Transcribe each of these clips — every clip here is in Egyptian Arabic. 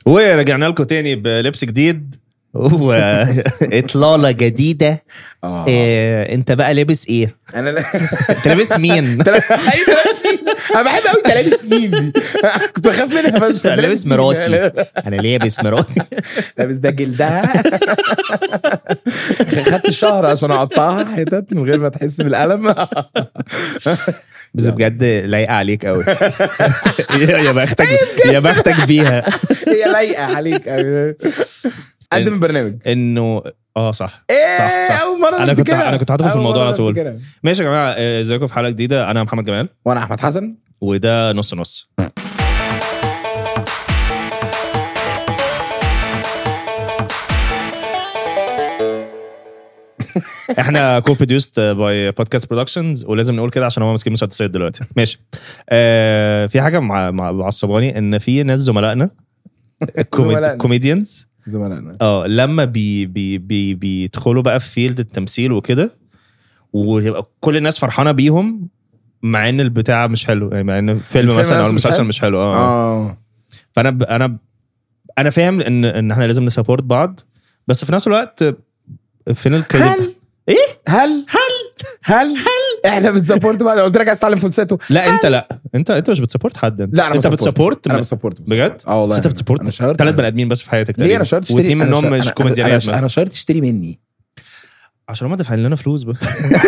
ورجعنا لكم تاني بلبس جديد واطلاله جديده اه إيه انت بقى لابس ايه؟ انا لا انت لابس مين؟ تلا- ايوه لابس مين انا بحب قوي انت لابس مين دي كنت بخاف منها فشخ أنا لابس مين؟ مراتي انا لابس مراتي لابس ده جلدها خدت الشهر عشان اقطعها حتت من غير ما تحس بالالم بس بجد لايقه عليك قوي يا بختك يا بختك بيها هي لايقه عليك أوي. قدم البرنامج انه اه صح ايه صح صح اول مره أنا كنت- نفتكرها. أنا كنت هدخل في أول الموضوع مرة على طول. نفتكرها. ماشي يا جماعه آه، ازيكم في حلقه جديده انا محمد جمال وانا احمد حسن وده نص نص احنا كو بروديوست باي بودكاست برودكشنز ولازم نقول كده عشان هو ماسكين مسدسات دلوقتي ماشي آه في حاجه مع مع- معصباني ان في ناس زملائنا زملائنا. كوميديانز زملائنا اه لما بي بي بي بيدخلوا بقى في فيلد التمثيل وكده ويبقى كل الناس فرحانه بيهم مع ان البتاع مش حلو يعني مع ان الفيلم الفيلم مثلا او نفسه مش المسلسل حلو؟ مش حلو اه, آه. اه فانا ب... انا انا فاهم ان ان احنا لازم نسابورت بعض بس في نفس الوقت فين الكريدت هل ايه هل هل هل هل احنا بنسبورت بعض قلت لك عايز تتعلم فلسفته لا انت لا انت انت مش بتسابورت حد انت لا انا انت بسبورت. بتسابورت انا م- بسبورت بجد اه والله بس انت بتسابورت انا شهرت ثلاث بني ادمين بس في حياتك ليه انا تقريباً. شهرت تشتري واثنين أنا منهم شهرت- مش أنا- كوميديانات انا مثلا انا شهرت تشتري مني عشان هم دافعين لنا فلوس بس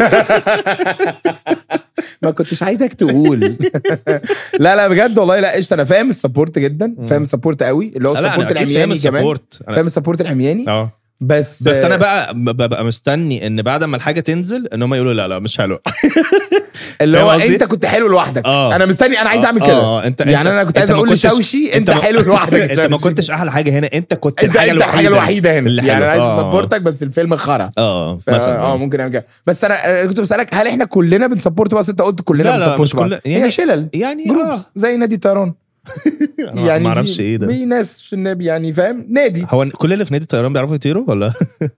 ما كنتش عايزك تقول لا لا بجد والله لا قشطه انا فاهم السبورت جدا فاهم السبورت قوي اللي هو لا، لا، السبورت أنا أكيد فاهم العمياني كمان السبورت. أنا- فاهم السبورت العمياني اه بس بس انا بقى ببقى مستني ان بعد ما الحاجه تنزل ان هم يقولوا لا لا مش حلو اللي هو فاهم قصدي؟ انت كنت حلو لوحدك آه. انا مستني انا عايز آه، اعمل كده آه، انت يعني انت- انا كنت انت عايز ما اقول كنتش- لشوشي انت ما- حلو لوحدك يا انت ما شوشي. كنتش احلى حاجه هنا انت كنت انت الحاجه انت الحاجه الوحيده هنا اللي يعني انا حلوة. عايز آه. اسبورتك بس الفيلم خرا اه ف- مثلا اه ممكن اعمل كده بس انا أنا كنت بسالك هل احنا كلنا بنسبورت بس انت قلت كلنا لا، لا، بنسبورت مش بعض كل- يعني- هي شلل يعني جروبس اه زي نادي الطيران يعني ما في- اعرفش ايه ده في ناس في النبي يعني فاهم نادي هو كل اللي في نادي الطيران بيعرفوا يطيروا ولا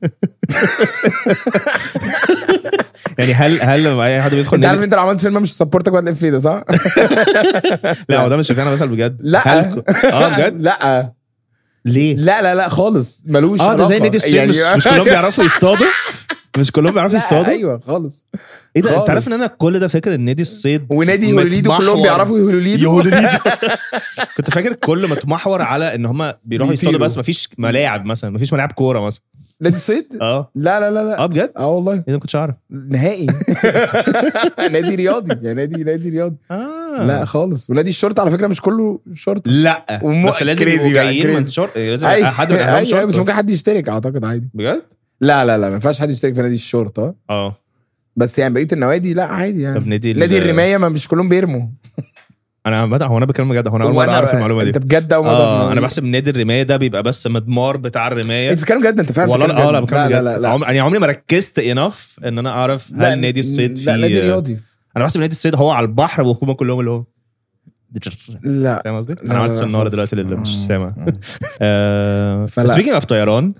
يعني هل هل لما اي حد بيدخل انت عارف نادي انت لو عملت فيلم مش سبورتك ولا الافيه ده صح؟ لا هو ده مش انا مثلا بجد لا هل اه بجد لا ليه لا لا لا خالص ملوش اه ده زي علاقة. نادي الصيد يعني- مش, مش كلهم بيعرفوا يصطادوا مش كلهم بيعرفوا لا، يصطادوا ايوه خالص ايه ده انت خالص. عارف ان انا كل ده فاكر ان نادي الصيد ونادي هوليدو كلهم متمحور- بيعرفوا يهوليدو يهوليدو كنت فاكر كل متمحور على ان هم بيروحوا يصطادوا بيطيروا. بس مفيش ملاعب مثلا مفيش ملاعب كوره مثلا نادي الصيد؟ اه لا لا لا لا اه بجد اه والله ايه ده ما كنتش اعرف نهائي نادي رياضي يا نادي نادي رياضي اه لا خالص ونادي الشرطه على فكره مش كله شرطه لا وم- بس لازم كريزي يبقوا بقى، جايين كريزي. من شرط لازم أيوة، يبقى حد من عندهم أيوة، بس شرطة. ممكن حد يشترك اعتقد عادي بجد لا لا لا ما ينفعش حد يشترك في نادي الشرطه اه بس يعني بقيه النوادي لا عادي يعني طب نادي ال- نادي الرمايه ما مش كلهم بيرموا انا بدأ هو انا بتكلم بجد هو انا اول مره وأنا اعرف بقى- المعلومه دي انت بجد اول مره تعرف اه المعلومة انا دي؟ بحسب نادي الرمايه ده بيبقى بس مدمار بتاع الرمايه انت بتتكلم جد انت فاهم والله بتتكلم اه لا جد. بتكلم لا بجد لا لا لا عم- يعني عمري ما ركزت انف ان انا اعرف لا، هل نادي الصيد لا نادي فيه رياضي انا بحسب نادي الصيد هو على البحر وهم كلهم اللي هو لا فاهم قصدي؟ لا، انا لا، عملت لا، سناره خالص. دلوقتي للي مش آه. سامع آه، فلا. سبيكينج اوف طيران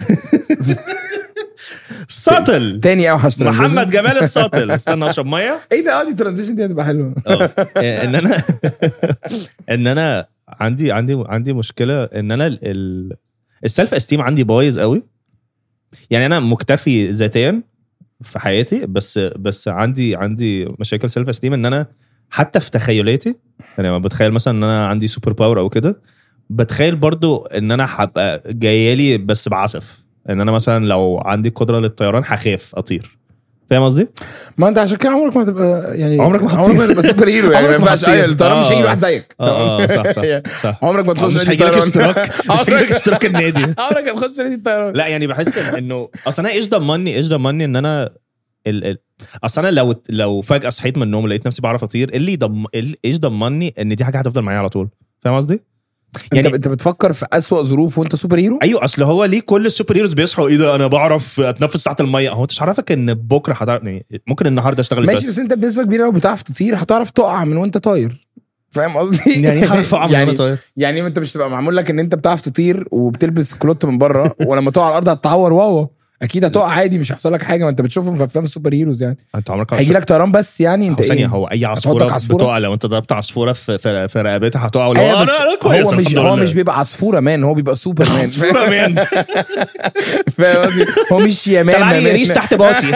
ساتل تاني اوحش transition. محمد جمال الساتل استنى اشرب ميه ايه ده اه دي ترانزيشن دي هتبقى حلوه اه ان انا ان انا عندي عندي عندي مشكله ان انا ال- ال- السيلف استيم عندي بايظ قوي يعني انا مكتفي ذاتيا في حياتي بس بس عندي عندي مشاكل سيلف استيم ان انا حتى في تخيلاتي يعني لما بتخيل مثلا ان انا عندي سوبر باور او كده بتخيل برضو ان انا هبقى جايالي بس بعسف ان انا مثلا لو عندي قدره للطيران هخاف اطير فاهم قصدي؟ ما انت عشان كده عمرك ما هتبقى يعني عمرك ما عمرك ما هتبقى سوبر هيرو يعني ما عمرك ما ينفعش هتطير. اي الطيران مش آه. هيجي واحد زيك اه اه صح صح صح عمرك ما تخش مش نادي هيجيلك الطيران. اشتراك مش هيجيلك اشتراك النادي عمرك ما تخش نادي الطيران لا يعني بحس إن- انه اصل انا ايش ضمني ايش ضمني ان انا ال... ال... اصل انا لو لو فجاه صحيت من النوم لقيت نفسي بعرف اطير إيه اللي ضم... إيه- ايش ضمني ان دي حاجه هتفضل معايا على طول فاهم قصدي؟ انت يعني انت بتفكر في اسوأ ظروف وانت سوبر هيرو ايوه اصل هو ليه كل السوبر هيروز بيصحوا ايه ده انا بعرف اتنفس تحت الميه هو انت مش عارفك ان بكره هتعرف يعني ممكن النهارده اشتغل ماشي بس بس انت بنسبه كبيره لو بتعرف تطير هتعرف تقع من وانت طاير فاهم قصدي؟ يعني هعرف اقع من يعني وأنا طاير يعني انت مش تبقى معمول لك ان انت بتعرف تطير وبتلبس كلوت من بره ولما تقع على الارض هتتعور واوا اكيد هتقع عادي مش هيحصل لك حاجه ما انت بتشوفهم في افلام السوبر هيروز يعني انت عمرك هيجي لك طيران بس يعني انت هو ثانيه ايه هو اي هتحطك عصفوره, عصفورة؟ بتقع لو انت ضربت عصفوره في في, في رقبتها هتقع ولا ايوه بس كويس هو مش الحمد هو لله. مش بيبقى عصفوره مان هو بيبقى سوبر مان عصفوره مان فاهم قصدي؟ هو مش يمامه طلعني مان ريش تحت باطي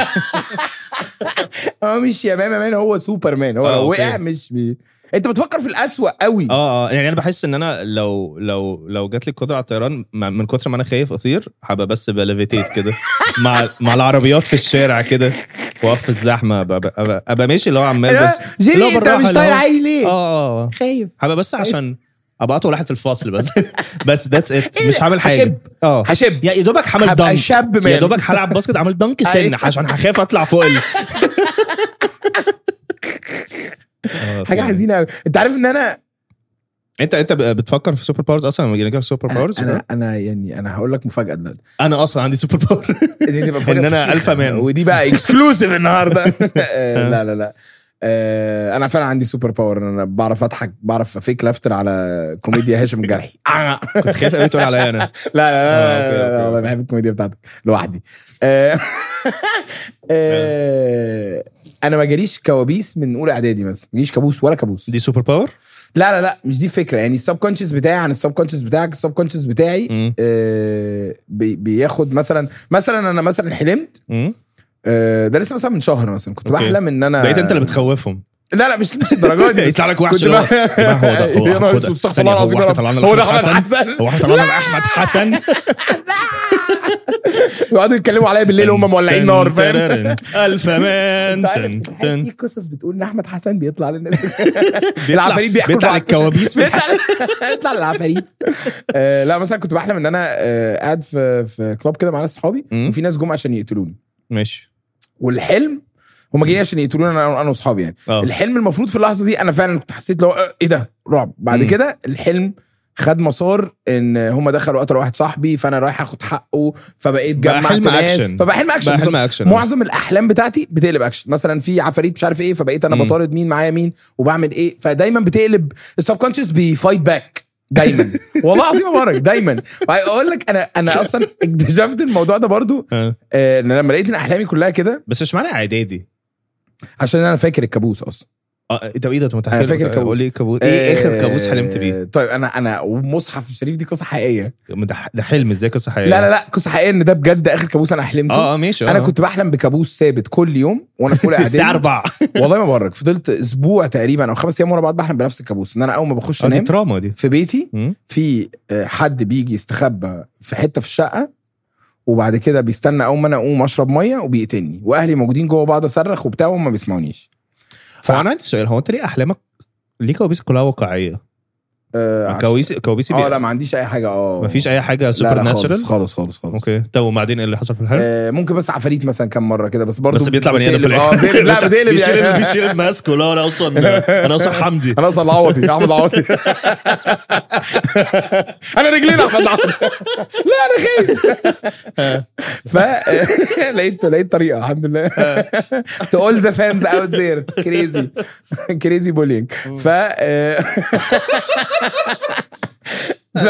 هو مش يمامه مان هو سوبر مان هو آه، لو أوكي. وقع مش بي... انت بتفكر في الاسوأ قوي اه اه يعني انا بحس ان انا لو لو لو جات لي القدره على الطيران مع- من كتر ما انا خايف اطير هبقى بس بليفيتيت كده مع مع العربيات في الشارع كده واقف في الزحمه ابقى, أبقى, ابقى ماشي اللي هو عمال لا، بس اللي جيمي هو انت بالراحة مش اللي طاير هو- عادي ليه اه اه خايف هبقى بس عشان ابقى اطول واحد في الفصل بس بس ذاتس ات إيه مش هعمل حاجه هشب. اه هشب يا يا دوبك هعمل هبقى دنك شاب مان يا دوبك هلعب باسكت عامل دنك سن أيوة. عشان هخاف اطلع فوق ال... آه، حاجه ف- حزينه قوي انت عارف ان انا انت انت بتفكر في سوبر باورز اصلا لما جينا في سوبر باورز انا انا يعني انا هقول لك مفاجاه دلوقتي انا اصلا عندي سوبر باور دي تبقى مفاجأة إن أنا فشيخة. ألفا مان. ودي بقى اكسكلوسيف النهارده آه، لا لا لا آه، انا فعلا عندي سوبر باور انا بعرف اضحك بعرف افيك لافتر على كوميديا هاشم الجرحي آه. كنت خايف قوي تقول عليا انا لا لا آه، لا, أوكي، لا, لا أوكي. والله بحب الكوميديا بتاعتك لوحدي آه، آه، انا ما جاليش كوابيس من اولى اعدادي مثلا ما جاليش كابوس ولا كابوس دي سوبر باور لا لا لا مش دي الفكره يعني السب كونشس بتاعي عن السب كونشس بتاعك السب كونشس بتاعي مم. آه، بي- بياخد مثلا مثلا انا مثلا حلمت مم. آه، ده لسه مثلا من شهر مثلا كنت أوكي. بحلم ان انا بقيت انت اللي بتخوفهم لا لا مش مش الدرجه دي يطلع لك وحش كنت اللي هو بقى- يا جماعة هو ده هو يا نهار هو اسود، ده. استغفر ثانية، الله العظيم يا هو رب. احنا طلعنا هو ده لأحمد احمد حسن حسن هو احنا طلعنا لاحمد حسن يقعدوا يتكلموا عليا بالليل وهم مولعين نار فاهم الف مان انت عارف تن انت عارف في تن قصص بتقول ان احمد حسن بيطلع للناس بيطلع العفاريت بيحكوا بيطلع لبعض. للكوابيس في بيطلع بيطلع للعفاريت آه، لا مثلا كنت بحلم ان انا آه، قاعد في في كلاب كده مع ناس صحابي مم. وفي ناس جم عشان يقتلوني ماشي والحلم هم جايين عشان يقتلوني انا انا واصحابي يعني اه الحلم المفروض في اللحظه دي انا فعلا كنت حسيت لو آه، ايه ده رعب بعد مم. كده الحلم خد مسار ان هم دخلوا قتلوا واحد صاحبي فانا رايح اخد حقه فبقيت بقى جمعت حلم ناس أكشن. فبقى حلم اكشن بقى بالظبط. حلم اكشن معظم الاحلام بتاعتي بتقلب اكشن مثلا في عفاريت مش عارف ايه فبقيت انا مم. بطارد مين معايا مين وبعمل ايه فدايما بتقلب السب كونشس بيفايت باك دايما والله العظيم ابارك دايما اقول لك انا انا اصلا اكتشفت الموضوع ده برضو آه. آه، ان لما لقيت ان احلامي كلها كده بس مش معنى اعدادي عشان انا فاكر الكابوس اصلا اه طب ايه ده طب أنا فاكر كابوس. قول لي كابوس ايه اخر آه، كابوس حلمت بيه طيب انا انا ومصحف الشريف دي قصه حقيقيه ده ده حلم ازاي قصه حقيقيه لا لا لا قصه حقيقيه ان ده بجد اخر كابوس انا حلمته اه اه ماشي انا كنت بحلم بكابوس ثابت كل يوم وانا في اولى اعدادي الساعه 4 والله ما بورك فضلت اسبوع تقريبا او خمس ايام ورا بعض بحلم بنفس الكابوس ان انا اول ما بخش اه دي انام تراما دي في بيتي مم. في آه، حد بيجي يستخبى في حته في الشقه وبعد كده بيستنى اول ما انا اقوم اشرب ميه وبيقتلني واهلي موجودين جوه بعض اصرخ وبتاع وهم ما بيسمعونيش ف... هو انا عندي سؤال هو انت ليه احلامك ليه كوابيسك كلها واقعيه؟ آه عش- كوابيس كوابيسي اه بي... لا ما عنديش اي حاجه اه مفيش اي حاجه لا سوبر لا خالص ناتشرال خالص خالص خالص اوكي طب وبعدين ايه اللي حصل في الحلم؟ آه ممكن بس عفاريت مثلا كم مره كده بس برضه بس بيطلع بني ادم في اه الاخر بتقلب- لا بتقلب بيشيل يعني. بيشيل الماسك ولا انا اصلا انا اصلا حمدي انا اصلا العوضي احمد العوضي انا رجلين احمد العوضي لا انا خايف ف لقيت لقيت طريقه الحمد لله to all the fans out there crazy crazy bullying ف ف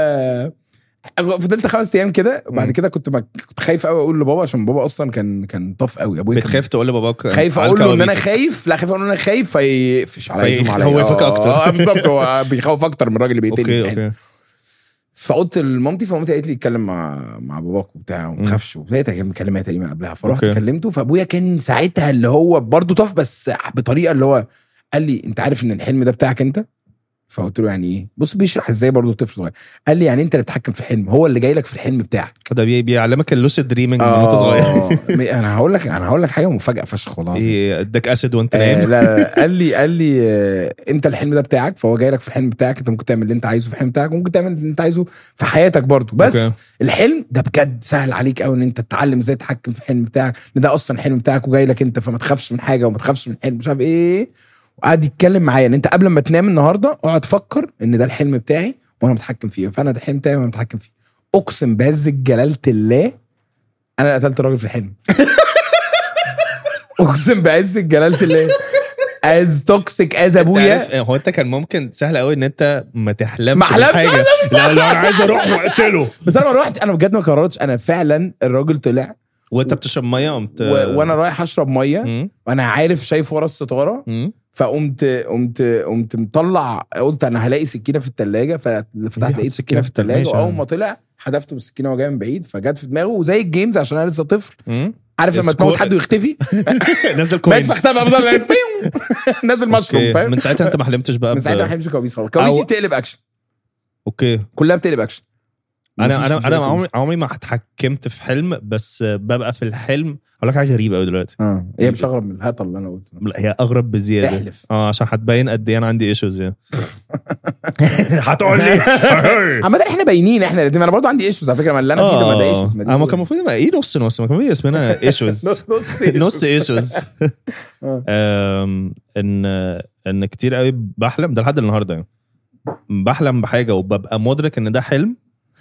فضلت خمس ايام كده وبعد مم. كده كنت مك... كنت خايف قوي اقول لبابا عشان بابا اصلا كان كان طف قوي ابويا كان بتخاف تقول لباباك خايف على اقول له ان انا كوابيسك. خايف لا خايف اقول له ان انا خايف فيقفش عليا في- يزوم عليا هو يفك آه، أكتر. اه بالظبط هو بيخوف اكتر من الراجل اللي بيقتلني اوكي في الحلم. اوكي فقلت لمامتي فمامتي قالت لي اتكلم مع مع باباك وبتاع وما مم. تخافش وبداية كان مكلمها تقريبا قبلها فرحت أوكي. كلمته فابويا كان ساعتها اللي هو برضه طف بس بطريقه اللي هو قال لي انت عارف ان الحلم ده بتاعك انت فقلت له يعني ايه بص بيشرح ازاي برضه طفل صغير قال لي يعني انت اللي بتتحكم في الحلم هو اللي جاي لك في الحلم بتاعك ده بي- بيعلمك اللوسيد دريمينج من وانت صغير صغير انا هقول لك انا هقول لك حاجه مفاجاه فشخ والله العظيم إيه، اداك اسيد وانت آه نايم لا, لا, لا قال لي قال لي آه انت الحلم ده بتاعك فهو جاي لك في الحلم بتاعك انت ممكن تعمل اللي انت عايزه في الحلم بتاعك وممكن تعمل اللي انت عايزه في حياتك برضو بس أوكي. أوكي. الحلم ده بجد سهل عليك قوي ان انت تتعلم ازاي تتحكم في الحلم بتاعك ان ده اصلا الحلم بتاعك وجاي لك انت فما تخافش من حاجه وما تخافش من حلم مش عارف ايه وقعد يتكلم معايا ان انت قبل ما تنام النهارده اقعد فكر ان ده الحلم بتاعي وانا متحكم فيه فانا ده الحلم بتاعي وانا متحكم فيه اقسم بعزه جلاله الله انا قتلت الراجل في الحلم اقسم بعزه جلاله الله از توكسيك از انت ابويا عارف، هو انت كان ممكن سهل قوي ان انت ما تحلمش ما أحلمش، بحاجة. لا لا انا عايز اروح واقتله بس انا ما روحت انا بجد ما قررتش انا فعلا الراجل طلع وانت بتشرب ميه قمت و... وانا رايح اشرب ميه مم. وانا عارف شايف ورا الستاره مم. فقمت قمت قمت مطلع قلت انا هلاقي سكينه في الثلاجه ففتحت لقيت سكينه في الثلاجه ماشي. واول ما طلع حدفته بالسكينه وهو جاي من بعيد فجت في دماغه وزي الجيمز عشان انا لسه طفل مم. عارف لما السكور- تموت حد ويختفي نزل كوين مات فاختفى افضل نازل مشروم أوكي. فاهم من ساعتها انت ما حلمتش بقى من ب- ساعتها ما بحبش كوابيس خالص كوابيسي أو- بتقلب اكشن اوكي كلها بتقلب اكشن انا مفيش- انا مفيش انا أي عمري كوابيس. عمري ما اتحكمت في حلم بس ببقى في الحلم اقول لك حاجه غريبه قوي دلوقتي اه هي مش اغرب من الهطل اللي انا قلته لا، هي اغرب بزياده احلف اه عشان هتبين قد ايه انا عندي ايشوز يعني هتقول لي عامة احنا باينين احنا الاثنين انا برضه عندي ايشوز على فكره ما اللي انا فيه ده ما ده ايشوز ما دي- اه ما كان المفروض يبقى ايه نص نص ما كان المفروض اسمنا ايشوز نص نص ايشوز آه. ان ان كتير قوي بحلم ده لحد النهارده يعني بحلم بحاجه وببقى مدرك ان ده حلم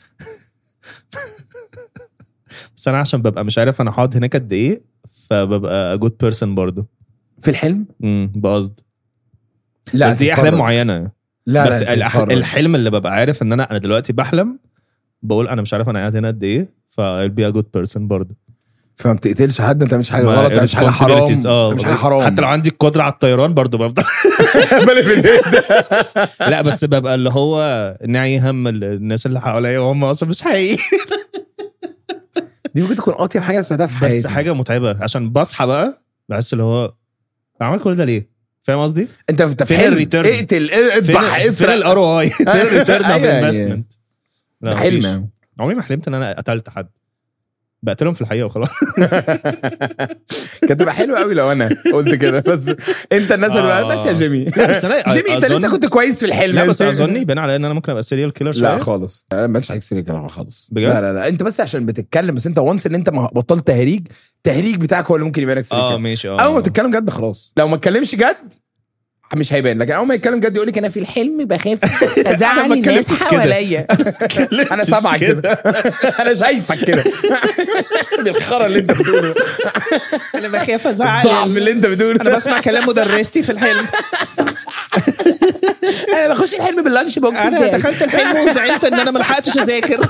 بس انا عشان ببقى مش عارف انا هقعد هناك قد ايه فببقى جود بيرسون برضه في الحلم امم بقصد لا بس دي تتفرج. احلام معينه لا بس لا الأح- تتفرج. الحلم اللي ببقى عارف ان انا انا دلوقتي بحلم بقول انا مش عارف انا قاعد هنا قد ايه فايل بي ا جود بيرسون برضه فما بتقتلش حد انت مش حاجه ما غلط انت مش حاجه حرام responsibilities، اه مش حاجه حرام حتى لو عندي القدره على الطيران برضه بفضل بالي في الإيد. لا بس ببقى اللي هو ناعي هم ال- الناس اللي حواليا وهم اصلا مش حقيقي دي ممكن تكون اطيب حاجه سمعتها في حياتي بس حاجه متعبه عشان بصحى بقى بحس اللي هو عمل كل ده ليه؟ فاهم قصدي؟ انت انت في فين حلم الريتيرن؟ اقتل اذبح فين اسرق الار او اي؟ فين الريتيرن اوف أيوة يعني. انفستمنت؟ حلم عمري ما حلمت ان انا قتلت حد بقتلهم في الحقيقه وخلاص كانت تبقى حلوه قوي لو انا قلت كده بس انت الناس اللي آه. بقى بس يا جيمي لا بس انا جيمي انت أظن- لسه كنت كويس في الحلم لا بس أنت- اظن يبان عليا ان انا ممكن ابقى سيريال كيلر لا شويه خالص انا ما بقتش عليك سيريال كده خالص بجد؟ لا لا لا انت بس عشان بتتكلم بس انت وانس ان انت ما بطلت تهريج تهريج بتاعك هو اللي ممكن يبانك سيريال اه كيلر ماشي اه اول ما تتكلم جد خلاص لو ما اتكلمش جد مش هيبان لكن اول ما يتكلم جد يقول لك انا في الحلم بخاف ازعل ما الناس اتكلمتش كده. حواليا انا سامعك كده انا شايفك كده بالخرا اللي انت بتقوله انا بخاف ازعل الضعف اللي انت بتقوله انا بسمع كلام مدرستي في الحلم انا بخش الحلم باللانش بوكس انا بتاعي دخلت الحلم وزعلت ان انا ما لحقتش اذاكر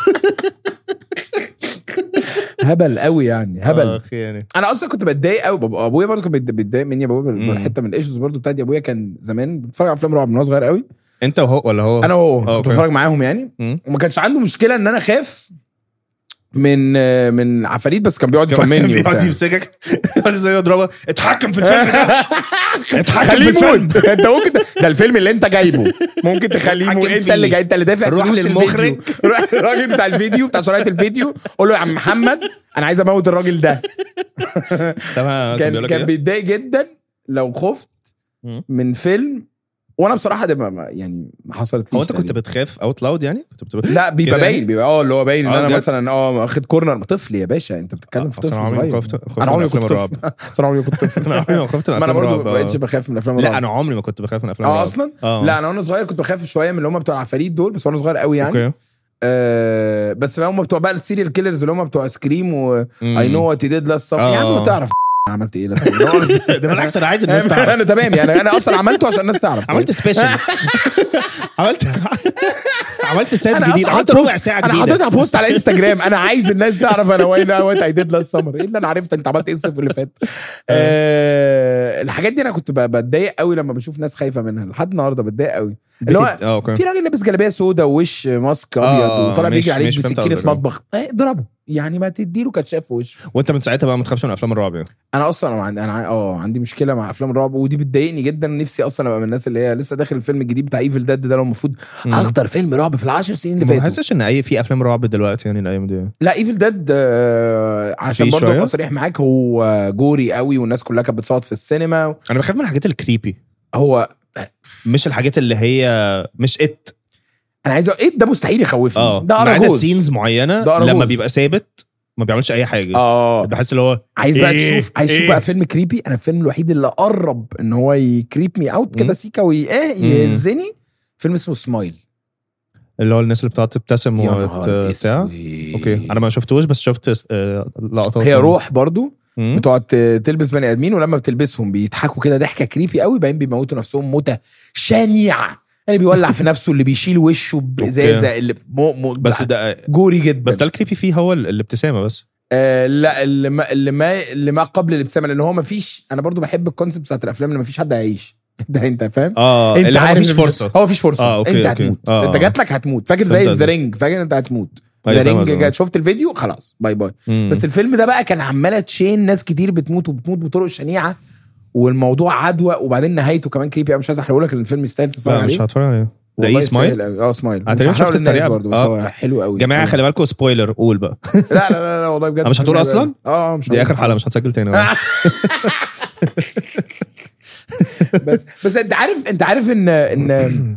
هبل قوي يعني هبل اخ يعني انا اصلا كنت بتضايق قوي بابا- ابويا برضه كان بيت- بيتضايق مني ابويا مم. حته من الايشوز برضه بتاعتي ابويا كان زمان بيتفرج على افلام رعب من هو صغير قوي انت وهو ولا هو انا وهو آه، كنت أوكي. بتفرج معاهم يعني مم. وما كانش عنده مشكله ان انا خاف من من عفاريت بس كان بيقعد كمان يطمني بيقعد وبتاع. يمسكك يقعد زي يضربك اتحكم في الفيلم ده اتحكم في خليه الفيلم يموت انت ممكن ده الفيلم اللي انت جايبه ممكن تخليه اتحكم يموت انت فيه. اللي جاي انت اللي دافع روح فلوس للمخرج. الفيديو روح للراجل بتاع الفيديو بتاع شرايط الفيديو قول له يا عم محمد انا عايز اموت الراجل ده تمام كان بيقول لك كان إيه؟ بيتضايق جدا لو خفت مم. من فيلم وانا بصراحه ده ما- ما- يعني ما حصلت هو انت كنت بتخاف اوت لاود يعني كنت بتبقى لا بيبقى كده باين يعني؟ بيبقى اه اللي هو باين ان آه، انا بجد؟ مثلا اه واخد كورنر طفل يا باشا انت بتتكلم في أصل طفل أنا عمري ما صغير خفت- خفت انا من عمري أفلام كنت الرعب. طفل اصل انا عمري كنت طفل انا عمري ما خفت من ما انا افلام برضه الرعب ما بقتش بخاف من افلام الرعب لا انا عمري ما كنت بخاف من افلام اه الرعب اصلا اه لا انا وانا صغير كنت بخاف شويه من اللي هم بتوع العفاريت دول بس وانا صغير قوي يعني اوكي آه بس هم بتوع بقى السيريال كيلرز اللي هم بتوع سكريم و مم. اي نو وات ديد لاست سمر آه. يا عم ما تعرف عملت ايه لسه ده بالعكس انا عايز الناس تعرف انا تمام يعني انا اصلا عملته عشان الناس تعرف عملت سبيشل عملت عملت سيت انا جديد اصلا عملت حاطط ربع بوست- ساعه انا جديده حاططها بوست على انستجرام انا عايز الناس تعرف انا وين وات اي ديد لاست سمر ايه اللي انا عرفت انت عملت ايه الصيف اللي فات آه الحاجات دي انا كنت ب- بتضايق قوي لما بشوف ناس خايفه منها لحد النهارده بتضايق قوي اللي هو اه اوكي في راجل لابس جلابيه سودا ووش ماسك ابيض آه، وطالع ماشي- بيجري عليك ماشي، فهمت بسكينه قصدك، آه. مطبخ آه، اضربه يعني ما تديله كاتشاف في وشه وانت من ساعتها بقى ما تخافش من افلام الرعب يعني انا اصلا أنا عندي انا اه عندي مشكله مع افلام الرعب ودي بتضايقني جدا نفسي اصلا ابقى من الناس اللي هي لسه داخل الفيلم الجديد بتاع ايفل ديد ده اللي هو المفروض مم. اكتر فيلم رعب في العشر سنين اللي ما فاتوا بحسش ان اي في افلام رعب دلوقتي يعني الايام دي لا ايفل ديد آه عشان في برضه شوية؟ ابقى صريح معاك هو جوري قوي والناس كلها كانت بتصوت في السينما انا بخاف من الحاجات الكريبي هو مش الحاجات اللي هي مش ات انا عايز أقول- ايه ده مستحيل يخوفني اه ده ما عدا اراجوز سينز معينه ده أراجوز. لما بيبقى ثابت ما بيعملش اي حاجه اه بحس اللي هو عايز بقى إيه؟ تشوف عايز تشوف إيه؟ بقى فيلم كريبي انا الفيلم الوحيد اللي قرب ان هو يكريب مي اوت كده مم. سيكا وي ايه مم. يهزني فيلم اسمه سمايل اللي هو الناس اللي بتقعد تبتسم يا وت- نهار بتاع اسود اوكي انا ما شفتوش بس شفت آه، لقطات هي منه. روح برضو مم. بتقعد ت- تلبس بني ادمين ولما بتلبسهم بيضحكوا كده ضحكه كريبي قوي بعدين بيموتوا نفسهم موته شنيعه اللي بيولع في نفسه اللي بيشيل وشه بازازه اللي مو مو بس ده جوري جدا بس ده الكريبي فيه هو ال- الابتسامه بس آه لا اللي ما اللي ما اللي ما قبل الابتسامه لان هو ما فيش انا برضو بحب الكونسيبت بتاعت الافلام اللي ما فيش حد هيعيش انت انت فاهم اه انت اللي هو عارف مفيش إن فرصه هو مفيش فرصه آه، أوكي، انت أوكي. هتموت آه، انت آه. جات لك هتموت فاكر فهمت زي ذا قصدك. رينج فاكر انت هتموت أيوة، ذا فاهم رينج قصدك. جات شفت الفيديو خلاص باي باي مم. بس الفيلم ده بقى كان عماله تشين ناس كتير بتموت وبتموت بطرق شنيعه والموضوع عدوى وبعدين نهايته كمان كريبي انا مش عايز احرقه لك لان الفيلم يستاهل تتفرج لا مش عليه هتفرج عليه ده والله ايه سمايل يستاهل أوي. اه سمايل أنا مش تقريبا هحرقه شفت للناس التريقة. برضه بس آه. هو حلو قوي جماعه خلي بالكم سبويلر قول بقى لا لا لا, لا والله بجد أنا مش هتقول أصلاً؟ اه مش دي هقول. اخر حلقه مش هتسجل تاني بس بس انت عارف انت عارف ان ان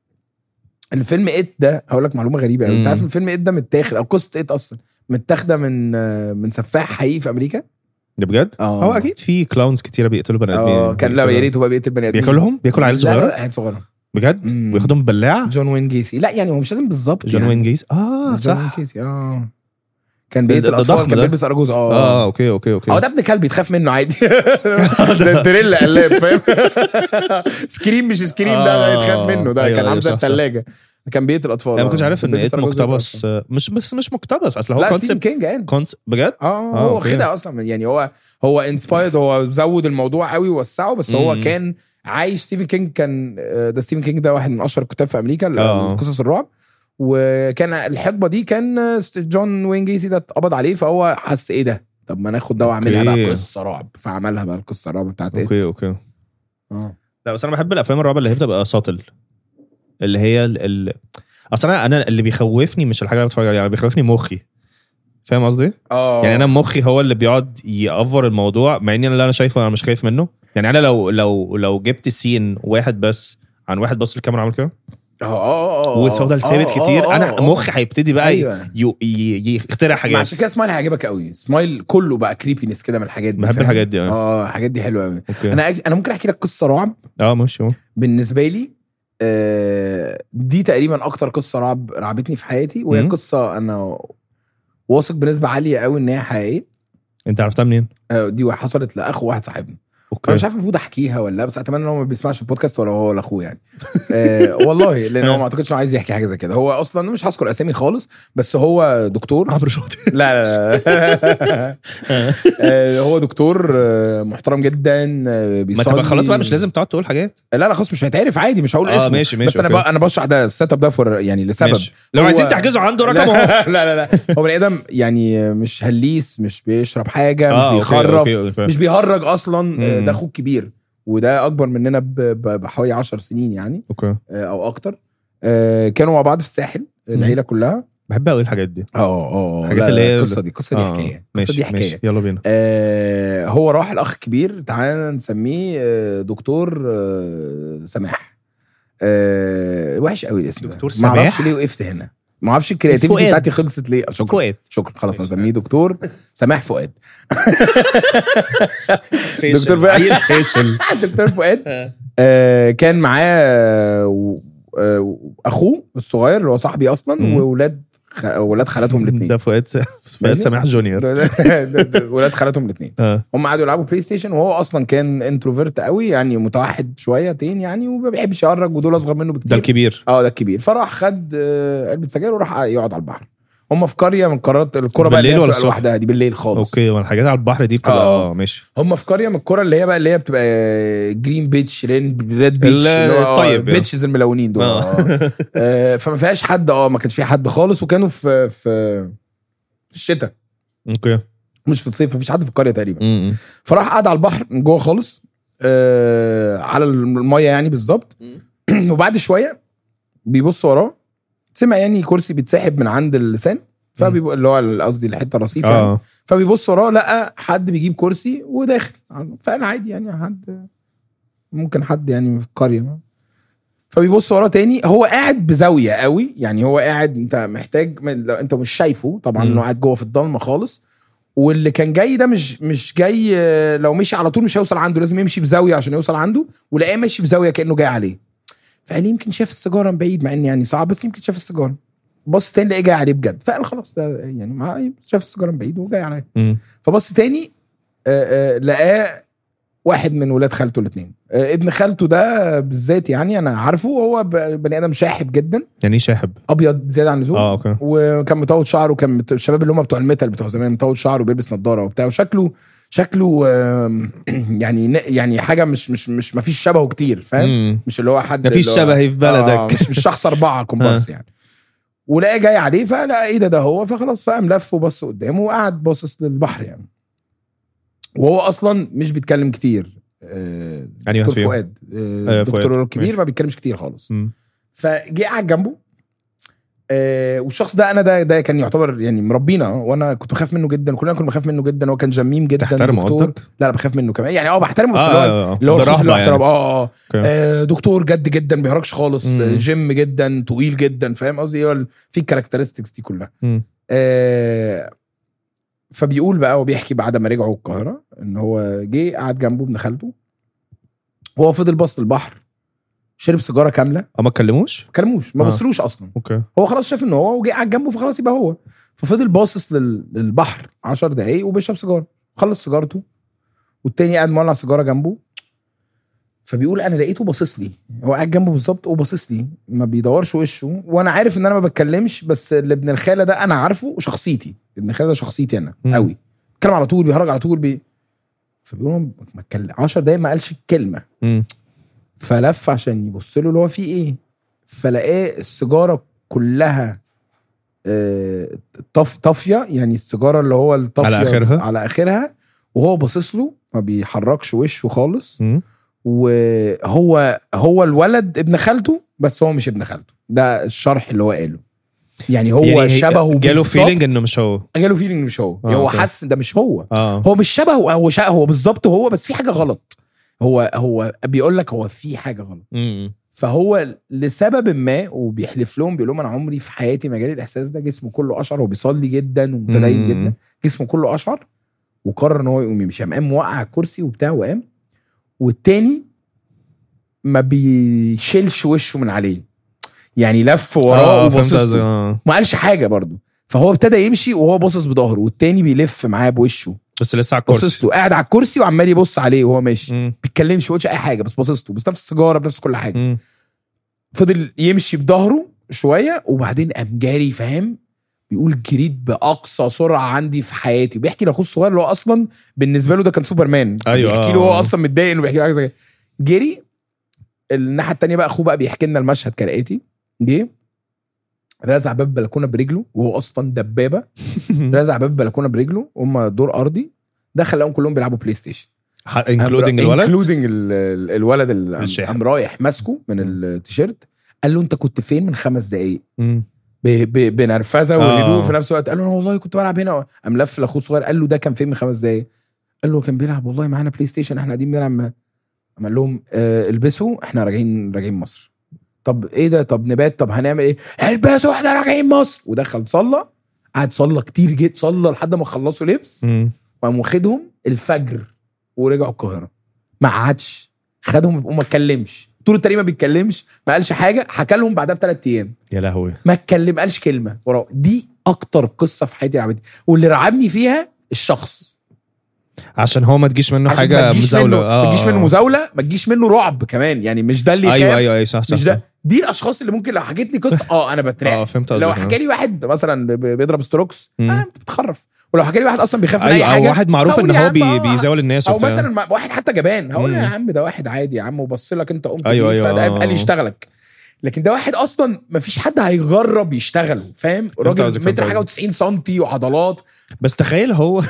الفيلم ات ده هقول لك معلومه غريبه قوي انت مم. عارف ان الفيلم ات ده متاخد او قصه ات اصلا متاخده من من سفاح حقيقي في امريكا ده بجد؟ اه. هو اكيد في كلاونز كتيره بيقتلوا بني ادمين اه كان لا يا ريت هو بيقتل بني ادمين بياكلهم؟ بياكل عيال لا، صغيره؟ لا عيال صغيره بجد؟ مم. وياخدهم ببلاع؟ جون وين جيسي لا يعني هو مش لازم بالظبط جون يعني. وين جيس اه جون وين صح جيسي اه كان ده- بيقتل ده اطفال ضخم كان ده. بيلبس ارجوز اه اه اوكي اوكي اوكي هو ده ابن كلب يتخاف منه عادي ده التريلا قلاب فاهم سكريم مش سكريم ده ده آه. يتخاف منه ده أيوة، كان أيوة، عامل زي صح، صح. الثلاجه كان بيقتل اطفال انا ما آه. كنتش عارف كان ان بيلبس ات أرجوز يقتل مقتبس أطفال. آه، مش بس مش مقتبس اصل هو لا ستيفن كونسبت كينج قال كونس بجد؟ اه آه، هو أوكي. واخدها اصلا يعني هو هو انسبايرد هو زود الموضوع قوي ووسعه بس هو مم. كان عايش ستيفن كينج كان آه، ده ستيفن كينج ده واحد من اشهر الكتاب في امريكا آه. قصص الرعب وكان الحقبه دي كان آه، ست- جون وين جيسي ده اتقبض عليه فهو حس ايه ده طب ما ناخد ده واعملها أوكي. بقى قصه رعب فعملها بقى القصه الرعب بتاعت اوكي إيه. اوكي اه لا بس انا بحب الافلام الرعب اللي هي بتبقى ساطل اللي هي ال... ال... اصل انا انا اللي بيخوفني مش الحاجه اللي بتفرج عليها يعني بيخوفني مخي فاهم قصدي؟ اه يعني انا مخي هو اللي بيقعد يأفور الموضوع مع ان اللي انا شايفه انا مش خايف منه يعني انا لو لو لو جبت سين واحد بس عن واحد بص الكاميرا عامل كده اه اه اه وفضل ثابت آه، كتير آه، انا آه. مخي هيبتدي بقى ي- ايوه ي- ي- يخترع ما حاجات عشان كده سمايل هيعجبك قوي سمايل كله بقى كريبينس كده من الحاجات دي بحب فاهم؟ الحاجات دي، آه. اه الحاجات دي حلوه قوي اوكي انا أج- انا ممكن احكي لك قصه رعب اه ماشي أهو. بالنسبه لي آه، دي تقريبا اكتر قصه رعب رعبتني في حياتي وهي مم. قصه انا واثق بنسبه عاليه قوي ان هي حقيقيه انت عرفتها منين؟ آه، دي حصلت لاخو واحد صاحبنا اوكي انا مش عارف المفروض احكيها ولا لا بس اتمنى ان هو ما بيسمعش البودكاست ولا هو ولا اخوه يعني آه والله لان هو ما اعتقدش انه عايز يحكي حاجه زي كده هو اصلا مش هذكر اسامي خالص بس هو دكتور عمرو شاطر لا لا لا آه، هو دكتور آه، محترم جدا آه، ما بيصلي تبقى خلاص بقى مش لازم تقعد تقول حاجات لا لا خلاص مش هيتعرف عادي مش هقول آه، اسمه ماشي، ماشي، بس انا أوكي. بقى انا بشرح ده السيت اب ده فور يعني لسبب ماشي. لو هو- عايزين تحجزوا عنده لا رقم اهو لا لا لا هو بني ادم يعني مش هليس مش بيشرب حاجه مش آه، أوكي، بيخرف أوكي، أوكي. مش بيهرج اصلا آه، مم. ده اخوك كبير وده اكبر مننا ب- ب- بحوالي 10 سنين يعني اوكي آه، او اكتر آه، كانوا مع بعض في الساحل العيله كلها بحب قوي الحاجات دي اه اه الحاجات لا، اللي هي- القصه دي القصه دي آه، حكايه القصه ماشي دي حكايه ماشي يلا بينا آه هو راح الاخ الكبير تعالى نسميه آه، دكتور آه سماح آه وحش قوي الاسم ده دكتور ما اعرفش سماح؟ ليه وقفت هنا ما اعرفش الكرياتيفيتي فؤاد. بتاعتي خلصت ليه شكرا فؤاد شكرا خلاص هسميه دكتور سماح فؤاد فاشل. دكتور بقى. عيل فاشل دكتور فؤاد آه كان معاه آه، و- آه، اخوه الصغير اللي هو صاحبي اصلا مم. واولاد خ... ولاد خالاتهم الاثنين ده فؤاد س- فؤاد سماح جونيور ولاد خالاتهم الاثنين اه هم قعدوا يلعبوا بلاي ستيشن وهو اصلا كان انتروفيرت قوي يعني متوحد شويتين يعني وما بيحبش يهرج ودول اصغر منه ده بكتير الكبير اه ده الكبير فراح خد آه، علبه سجاير وراح يقعد على البحر هم في قريه من قارات القرى بقى اللي بالليل هي ولا بتبقى الصبح؟ لوحدها دي بالليل خالص اوكي والحاجات على البحر دي بتبقى آه. اه ماشي هم في قريه من القرى اللي هي بقى اللي هي بتبقى جرين بيتش ريد ريد بيتش ال- اللي هو الطيب يعني. بيتشز الملونين دول آه. آه. آه، فما فيهاش حد اه ما كانش فيها حد خالص وكانوا في في في الشتاء اوكي مش في الصيف مفيش حد في القريه تقريبا م- م. فراح قعد على البحر من جوه خالص آه على الميه يعني بالظبط وبعد شويه بيبص وراه سمع يعني كرسي بيتسحب من عند اللسان فبيبقى اللي هو قصدي الحته الرصيفه يعني. اه فبيبص وراه لقى حد بيجيب كرسي وداخل فانا عادي يعني حد ممكن حد يعني في القريه فبيبص وراه تاني هو قاعد بزاويه قوي يعني هو قاعد انت محتاج لو انت مش شايفه طبعا مم. انه قاعد جوه في الضلمه خالص واللي كان جاي ده مش مش جاي آه، لو مشي على طول مش هيوصل عنده لازم يمشي بزاويه عشان يوصل عنده ولقاه ماشي بزاويه كانه جاي عليه فقال لي يمكن شاف السيجاره من بعيد مع ان يعني صعب بس يمكن شاف السيجاره بص تاني لقاه جاي عليه بجد فقال خلاص ده يعني ما شاف السيجاره من بعيد وجاي عليا م. فبص تاني آه، آه، لقاه واحد من ولاد خالته الاثنين ابن خالته ده بالذات يعني انا عارفه هو ب- بني ادم شاحب جدا يعني ايه شاحب ابيض زياده عن اللزوم اه اوكي وكان مطول شعره كان مت- الشباب اللي هم بتوع الميتال بتوع زمان مطول شعره وبيلبس نظاره وبتاع وشكله شكله آم، يعني ن- يعني حاجه مش مش مش ما فيش شبهه كتير فاهم مم. مش اللي هو حد مفيش اللي هو- شبهي في بلدك. آه مش مش شخص اربعه كومبارس يعني ولقى جاي عليه فلا ايه ده ده هو فخلاص فقام لف وبص قدامه وقعد باصص للبحر يعني وهو اصلا مش بيتكلم كتير آه، يعني واحد دكتور فيهم فؤاد آه، آه، فؤاد. دكتور الكبير ماشي. ما بيتكلمش كتير خالص مم. فجه قعد جنبه آه والشخص ده انا ده ده كان يعتبر يعني مربينا وانا كنت بخاف منه جدا كلنا كنا بنخاف منه جدا هو كان جميم جدا تحترمه دكتور قصدك؟ لا لا بخاف منه كمان يعني اه بحترمه بس آه، اللي هو آه، آه. اللي هو الخوف اللي هو برهبة احترام يعني. اه اه أوكي. آه، دكتور جد جدا ما بيهرجش خالص مم. آه، جيم جدا طويل جدا فاهم قصدي هو ال- في الكاركترستكس دي كلها مم. آه فبيقول بقى هو بيحكي بعد ما رجعوا القاهره ان هو جه قعد جنبه ابن خالته وهو فضل باص للبحر شرب سيجاره كامله اه ما اتكلموش ما كلموش ما آه. بصلوش اصلا اوكي هو خلاص شاف ان هو وجه قعد جنبه فخلاص يبقى هو ففضل باصص لل- للبحر 10 دقايق وبيشرب سيجاره خلص سيجارته والتاني قاعد مولع سيجاره جنبه فبيقول انا لقيته باصص لي هو قاعد جنبه بالظبط وباصص لي ما بيدورش وشه وانا عارف ان انا ما بتكلمش بس اللي ابن الخاله ده انا عارفه شخصيتي ابن الخاله ده شخصيتي انا مم. قوي بيتكلم على طول بيهرج على طول بي فبيقول هو ما اتكلم 10 دقايق ما قالش كلمه مم. فلف عشان يبص له اللي هو فيه ايه فلقاه السيجاره كلها آه، طف طافيه يعني السيجاره اللي هو الطافيه على آخرها؟ على اخرها وهو باصص له ما بيحركش وشه خالص مم. وهو هو الولد ابن خالته بس هو مش ابن خالته ده الشرح اللي هو قاله يعني هو يعني هي- شبهه جاله بالظبط. فيلينج انه مش هو جاله فيلينج مش هو آه، هو أوكي. حس ده مش هو اه هو مش شبهه هو شا هو بالظبط هو بس في حاجه غلط هو هو بيقول لك هو في حاجه غلط مم. فهو لسبب ما وبيحلف لهم بيقول لهم انا عمري في حياتي ما جالي الاحساس ده جسمه كله اشعر هو بيصلي جدا ومتدين مم. جدا جسمه كله اشعر وقرر ان هو يقوم يمشي قام قام وقع الكرسي وبتاع وقام والتاني ما بيشيلش وشه من عليه يعني لف وراه اه فهمت وباصص قصدك، له آه. ما قالش حاجه برضه فهو ابتدى يمشي وهو باصص بظهره والتاني بيلف معاه بوشه بس لسه على باصص الكرسي له قاعد على الكرسي وعمال يبص عليه وهو ماشي مم. بيتكلمش ما بيقولش اي حاجه بس باصص له بس نفس السيجاره بنفس كل حاجه مم. فضل يمشي بظهره شويه وبعدين قام جاري فاهم بيقول جريت باقصى سرعه عندي في حياتي بيحكي لاخوه الصغير اللي هو اصلا بالنسبه له ده كان سوبرمان أيوة، بيحكي آه. له هو اصلا متضايق انه بيحكي له حاجه زي كده. جري الناحيه التانيه بقى اخوه بقى بيحكي لنا المشهد كالاتي جه رزع باب البلكونه برجله وهو اصلا دبابه رزع باب البلكونه برجله هم دور ارضي دخل لقاهم كلهم بيلعبوا بلاي ستيشن انكلودنج الولد انكلودنج الولد اللي قام- الشاحب. قام رايح ماسكه من التيشيرت قال له انت كنت فين من خمس دقايق مم. ب- ب- بنرفزه آه. وهدوء في نفس الوقت قال له انا والله كنت بلعب هنا قام لف لاخوه الصغير قال له ده كان فين من خمس دقايق قال له كان بيلعب والله معانا بلاي ستيشن احنا قاعدين بنلعب مع- قام قال لهم آه البسوا احنا راجعين راجعين مصر طب ايه ده طب نبات طب هنعمل ايه البسوا احنا راجعين مصر ودخل صلى قعد صلى كتير جدا صلى لحد ما خلصوا لبس مم. وقام واخدهم الفجر ورجعوا القاهره ما قعدش خدهم وما اتكلمش طول الطريق ما بيتكلمش ما قالش حاجه حكى لهم بعدها بثلاث ايام يا لهوي ما اتكلم قالش كلمه وراه دي اكتر قصه في حياتي عملتها واللي رعبني فيها الشخص عشان هو ما تجيش منه عشان حاجه ما تجيش مزاوله منه ما تجيش منه مزاوله ما تجيش منه رعب كمان يعني مش ده اللي يخاف ايوه ايوه ايوه صح صح مش صح. ده دي الاشخاص اللي ممكن لو حكيت لي قصه اه انا اه بترعب فهمت لو قصدك حكى لي واحد مثلا ب- بيضرب ستروكس مم. اه انت بتخرف ولو حكى لي واحد اصلا بيخاف من اي ايوه حاجه او واحد معروف هقول ان يا هو عم بي آه. بيزاول الناس او وبتاع. مثلا ما- واحد حتى جبان هقول مم. يا عم ده واحد عادي يا عم وبص لك انت قمت أيوة، جريت، أيوة، فده آه. قال يشتغلك لكن ده واحد اصلا ما فيش حد هيجرب يشتغله فاهم قصدك، راجل فهمت متر حاجه قصدك. و90 سم وعضلات بس تخيل هو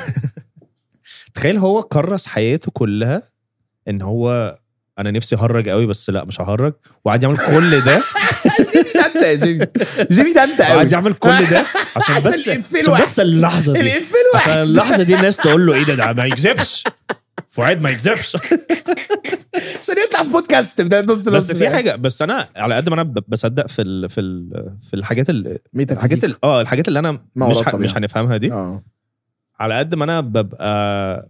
تخيل هو كرس حياته كلها ان هو انا نفسي اهرج قوي بس لا مش ههرج وقعد يعمل كل ده جيمي ده انت يا جيمي جيمي ده انت قوي وقعد يعمل كل ده عشان عشان بس الإفيه عشان الواحد. بس اللحظه دي الافيه عشان الواحد اللحظه دي الناس تقول له ايه ده ده ما يكذبش فؤاد ما يكذبش عشان يطلع في بودكاست ده نص بس في حاجه بس انا على قد ما انا ب- بصدق في ال في ال في الحاجات ال الحاجات ال- اه الحاجات اللي انا ما مش وراء ح- الطبيعة. مش هنفهمها دي اه على قد ما انا ببقى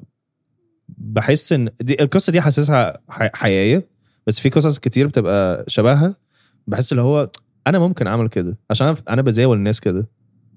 بحس ان دي القصه دي حاسسها ح- حقيقيه بس في قصص كتير بتبقى شبهها بحس اللي هو انا ممكن اعمل كده عشان أنا- انا بزاول الناس كده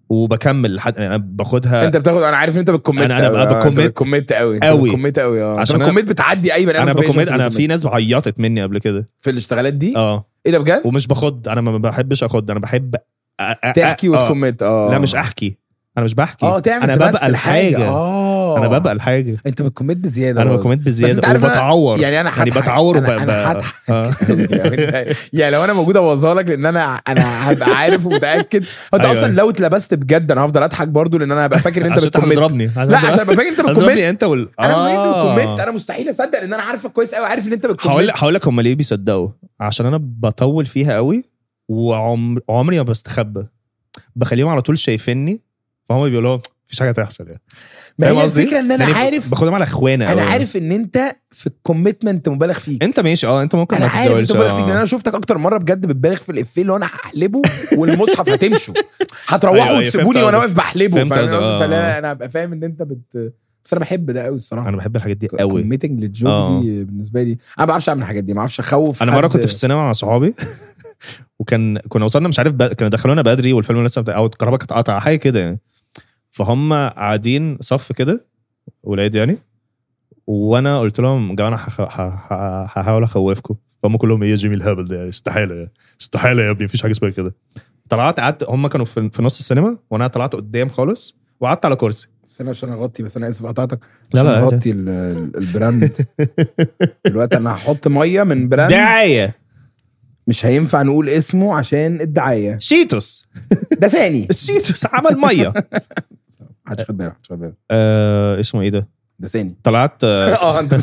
وبكمل لحد انا باخدها انت بتاخد انا عارف ان انت بتكومنت أنا- أنا أوي. بقى آه، أنت بكومنت بتكومنت قوي انت أوي. بتكومنت قوي اه عشان عشان أنا- الكومنت بتعدي اي بني ادم انا طبيعي بكومنت شفته انا بيكومنت. في ناس عيطت مني قبل كده في الاشتغالات دي اه ايه ده بجد ومش باخد انا ما بحبش اخد انا بحب أ- أ- تحكي أ- آه. وتكومنت اه لا مش احكي انا مش بحكي اه تعمل انا تمثل ببقى الحاجه اه انا ببقى الحاجه انت بتكومنت بزياده انا برضه. بكومنت بس بزياده انت عارف أنا- وبتعور يعني انا يعني هضحك. بتعور انا, وب- أنا ب- هضحك آه. يعني- يعني لو انا موجود ابوظها لك لان انا انا هبقى عارف ومتاكد انت أيوة. اصلا لو اتلبست بجد انا هفضل اضحك برضو لان انا هبقى فاكر ان انت عشان انت بتكومنت هتضربني لا عشان ابقى فاكر انت هتضربني بتكومنت انت وال انا فاكر انت آه. بتكومنت انا مستحيل اصدق ان انا عارفك كويس قوي عارف ان انت هقول بتكومنت هقول لك هم ليه بيصدقوا عشان انا بطول فيها قوي وعمري ما بستخبى بخليهم على طول شايفيني فهم بيقولوا مفيش حاجه تحصل يعني ما فاهم هي قصدي؟ الفكره ان انا يعني عارف باخدهم على اخوانا انا أوي. عارف ان انت في الكوميتمنت مبالغ فيك انت ماشي اه انت ممكن انا ما عارف انت تتزوجش مبالغ فيك لان اه انا شفتك اكتر مره بجد بتبالغ في الافيه اللي هو انا هحلبه والمصحف هتمشوا هتروحوا أيوة، أيوة، وتسيبوني فهمت وانا قصدك. واقف بحلبه فهمت فاهم قصدك، قصدي؟ آه. فلا انا هبقى فاهم ان انت بت بس انا بحب ده قوي الصراحه انا بحب الحاجات دي قوي كوميتنج للجوك آه. دي بالنسبه لي انا ما بعرفش اعمل الحاجات دي ما بعرفش اخوف انا مره حد. كنت في السينما مع صحابي وكان كنا وصلنا مش عارف ب... كانوا دخلونا بدري والفيلم لسه بتاع... او الكهرباء كانت قاطعه حاجه كده يعني فهم قاعدين صف كده ولاد يعني وانا قلت لهم يا جماعه انا هخ- ه- ه- هحاول اخوفكم فهم كلهم ايه يا جيمي الهبل ده استحاله يعني. استحاله يا ابني مفيش حاجه اسمها كده طلعت قعدت هم كانوا في, في نص السينما وانا طلعت قدام خالص وقعدت على كرسي استنى عشان اغطي بس انا اسف قطعتك لا، عشان لا، اغطي ال- ال- البراند دلوقتي انا هحط ميه من براند دعايه مش هينفع نقول اسمه عشان الدعايه شيتوس ده ثاني الشيتوس عمل ميه محدش خد باله محدش خد باله آه اسمه ايه ده ده ثاني طلعت آه، اه انت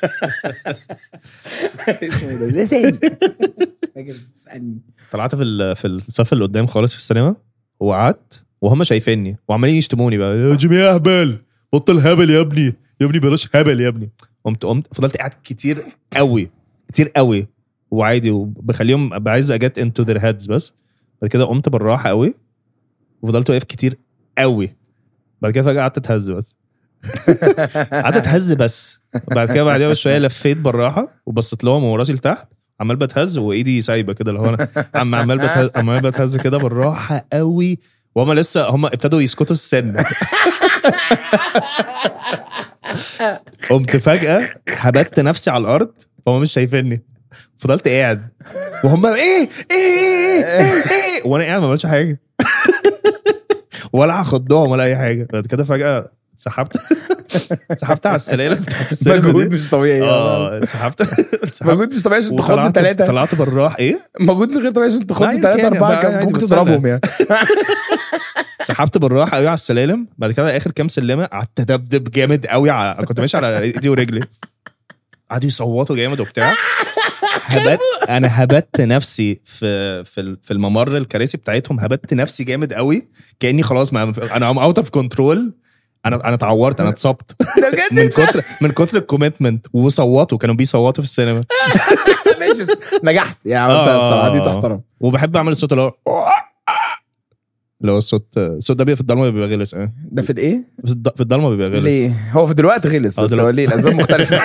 اسمه إيه ده؟ ده ثاني فاكر تسالني طلعت في ال- في الصف اللي قدام خالص في السينما وقعدت وهم شايفيني وعمالين يشتموني بقى يا جيمي يا هبل بطل هبل يا ابني يا ابني بلاش هبل يا ابني قمت قمت فضلت قاعد كتير قوي كتير قوي وعادي وبخليهم ابقى عايز اجت انتو ذير هيدز بس بعد كده قمت بالراحه قوي وفضلت واقف كتير قوي بعد كده فجاه قعدت اتهز بس قعدت اتهز بس بعد كده بعدها بشويه لفيت بالراحه وبصيت لهم وراسي لتحت عمال بتهز وايدي سايبه كده اللي هو انا عم عمال بتهز عمال بتهز كده بالراحه قوي وهم لسه هم ابتدوا يسكتوا السن قمت فجاه هبت نفسي على الارض فهم مش شايفيني فضلت قاعد وهم ايه ايه ايه ايه, إيه؟ وانا قاعد ما بعملش حاجه ولا هخضهم ولا اي حاجه بعد كده فجاه سحبت سحبت على السلالم بتاعت السينما دي. مجهود مش طبيعي اه سحبت سحبت مجهود مش طبيعي عشان تخض وطلعت- ثلاثة طلعت بالراحه ايه مجهود غير طبيعي عشان لا، تخض يمكن ثلاثة يعني أربعة بقى كان عادي ممكن بتسلى. تضربهم يعني سحبت بالراحه قوي على السلالم بعد كده على اخر كام سلمه قعدت ادبدب جامد قوي على... كنت ماشي على ايدي ورجلي قعدوا يصوتوا جامد وبتاع هبت انا هبت نفسي في في ال- في الممر الكراسي بتاعتهم هبت نفسي جامد قوي كاني خلاص ما انا ام اوت اوف كنترول انا انا اتعورت انا اتصبت ده بجد من كتر من كتر الكوميتمنت وصوتوا كانوا بيصوتوا في السينما ماشي بس نجحت يعني عملت آه. الصراحة دي تحترم وبحب اعمل الصوت اللي هو اللي هو الصوت الصوت ده بيبقى في الضلمه بيبقى غلس اه ده في الايه؟ في الض- في الضلمه بيبقى غلس ليه؟ هو في دلوقتي غلس آه، بس هو دلوقتي. ليه؟ الأسباب مختلفة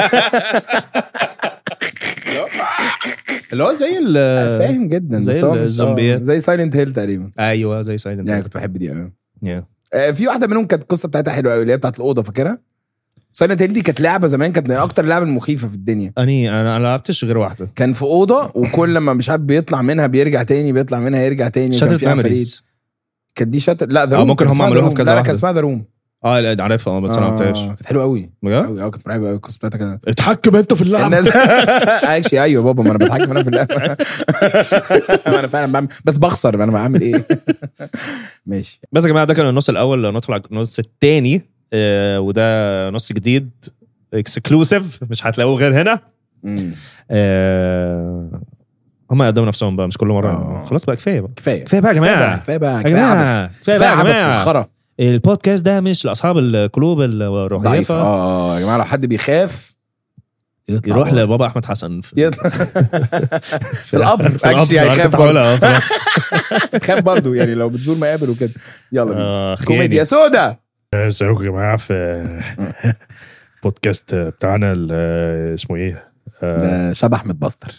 اللي هو زي ال فاهم جدا زي بس هو مش- آه، الزومبيات. زي سايلنت هيل تقريبا ايوه زي سايلنت يعني كنت بحب دي قوي yeah. آه، في واحده منهم كانت القصه بتاعتها حلوه قوي اللي هي بتاعت الاوضه فاكرها سايلنت هيل دي كانت لعبه زمان كانت من اكتر اللعب المخيفه في الدنيا اني انا ما لعبتش غير واحده كان في اوضه وكل لما مش عارف بيطلع منها بيرجع تاني بيطلع منها يرجع تاني وكان شاتل في عفاريت ميموريز كانت دي شاتر لا ذا آه، روم ممكن هم عملوها في كذا لا لا واحدة. كان اسمها ذا روم اه لا عارفها اه بس انا ما لعبتهاش كانت حلوه قوي بجد؟ قوي اه كانت مرعبه قوي القصه بتاعتها كانت اتحكم انت في اللعبه الناس اكشلي ايوه بابا ما انا بتحكم انا في اللعبه ما انا فعلا بعمل بس بخسر ما انا بعمل ايه ماشي بس يا جماعه ده كان النص الاول ندخل على النص الثاني آه وده نص جديد اكسكلوسيف مش هتلاقوه غير هنا مم. آه هم يقدموا نفسهم بقى مش كل مره آه. خلاص بقى كفايه بقى كفايه كفايه بقى يا جماعه كفايه بقى يا كفايه جماعه عبس كفايه بقى يا عبس جماعه والخرا البودكاست ده مش لاصحاب القلوب ضعيف الرهيفه اه اه يا جماعه لو حد بيخاف يطلع يروح بره. لبابا احمد حسن في يطلع في القبر في القبر. اكشلي أنا هيخاف كنت برضه هقولها، آه، في خاف برضه يعني لو بتزور مقابر وكده يلا بينا آه، كوميديا سودا ازيكم يا جماعه في بودكاست بتاعنا ال- اسمه ايه آه، ده شبح متبستر